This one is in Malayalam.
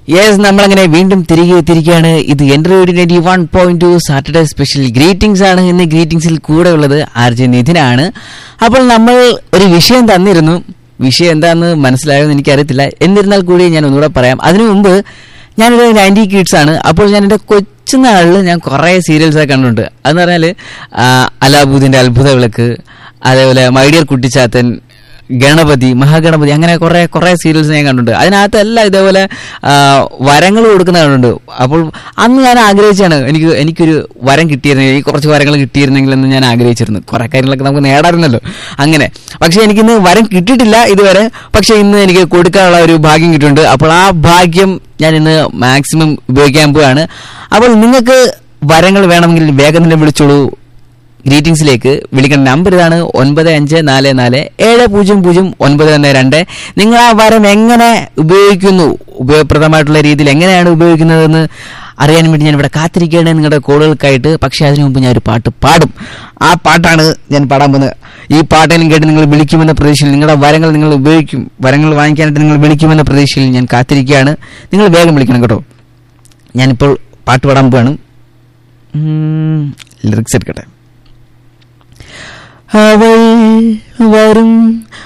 യെസ് നമ്മളങ്ങനെ വീണ്ടും തിരികെ എത്തിയിരിക്കുകയാണ് ഇത് എന്റെ radio ninety one point two Saturday special greetings ആണ് ഇന്ന് ഗ്രീറ്റിംഗ്സിൽ കൂടെ ഉള്ളത് ആർ ജെ നിധിനാണ് അപ്പോൾ നമ്മൾ ഒരു വിഷയം തന്നിരുന്നു വിഷയം എന്താണെന്ന് മനസ്സിലായെന്ന് എനിക്കറിയത്തില്ല എന്നിരുന്നാൽ കൂടി ഞാൻ ഒന്നുകൂടെ പറയാം അതിനു മുമ്പ് ഞാനൊരു നയൻറ്റി കിഡ്സ് ആണ് അപ്പോൾ ഞാൻ എൻ്റെ കൊച്ചുനാളിൽ ഞാൻ കുറേ സീരിയൽസ് ഒക്കെ കണ്ടിട്ടുണ്ട് അതെന്ന് പറഞ്ഞാൽ അലാബുദ്ദീൻ്റെ അത്ഭുത വിളക്ക് അതേപോലെ മൈഡിയർ കുട്ടിച്ചാത്തൻ ഗണപതി മഹാഗണപതി അങ്ങനെ കുറെ കുറെ സീരിയൽസ് ഞാൻ കണ്ടിട്ടുണ്ട് അതിനകത്തെല്ലാം ഇതേപോലെ വരങ്ങൾ കൊടുക്കുന്ന കണ്ടിട്ടുണ്ട് അപ്പോൾ അന്ന് ഞാൻ ആഗ്രഹിച്ചാണ് എനിക്ക് എനിക്കൊരു വരം കിട്ടിയിരുന്നെങ്കിൽ ഈ കുറച്ച് വരങ്ങൾ കിട്ടിയിരുന്നെങ്കിൽ എന്ന് ഞാൻ ആഗ്രഹിച്ചിരുന്നു കുറെ കാര്യങ്ങളൊക്കെ നമുക്ക് നേടാറുണ്ടല്ലോ അങ്ങനെ പക്ഷെ എനിക്കിന്ന് വരം കിട്ടിയിട്ടില്ല ഇതുവരെ പക്ഷെ ഇന്ന് എനിക്ക് കൊടുക്കാനുള്ള ഒരു ഭാഗ്യം കിട്ടിയിട്ടുണ്ട് അപ്പോൾ ആ ഭാഗ്യം ഞാൻ ഇന്ന് മാക്സിമം ഉപയോഗിക്കാൻ പോവുകയാണ് അപ്പോൾ നിങ്ങൾക്ക് വരങ്ങൾ വേണമെങ്കിൽ വേഗം തന്നെ വിളിച്ചോളൂ ഗ്രീറ്റിംഗ്സിലേക്ക് വിളിക്കേണ്ട നമ്പർ ഇതാണ് ഒൻപത് അഞ്ച് നാല് നാല് ഏഴ് പൂജ്യം പൂജ്യം ഒൻപത് ഒന്ന് രണ്ട് നിങ്ങൾ ആ വരം എങ്ങനെ ഉപയോഗിക്കുന്നു ഉപയോഗപ്രദമായിട്ടുള്ള രീതിയിൽ എങ്ങനെയാണ് ഉപയോഗിക്കുന്നതെന്ന് അറിയാൻ വേണ്ടി ഞാൻ ഇവിടെ കാത്തിരിക്കുകയാണ് നിങ്ങളുടെ കോളുകൾക്കായിട്ട് പക്ഷേ അതിനു മുമ്പ് ഞാൻ ഒരു പാട്ട് പാടും ആ പാട്ടാണ് ഞാൻ പാടാൻ പോകുന്നത് ഈ പാട്ടെങ്കിലും കേട്ട് നിങ്ങൾ വിളിക്കുമെന്ന പ്രതീക്ഷയിൽ നിങ്ങളുടെ വരങ്ങൾ നിങ്ങൾ ഉപയോഗിക്കും വരങ്ങൾ വാങ്ങിക്കാനായിട്ട് നിങ്ങൾ വിളിക്കുമെന്ന പ്രതീക്ഷയിൽ ഞാൻ കാത്തിരിക്കുകയാണ് നിങ്ങൾ വേഗം വിളിക്കണം കേട്ടോ ഞാനിപ്പോൾ പാട്ട് പാടാൻ പോവാണ് ലിറിക്സ് എടുക്കട്ടെ അവൾ വരും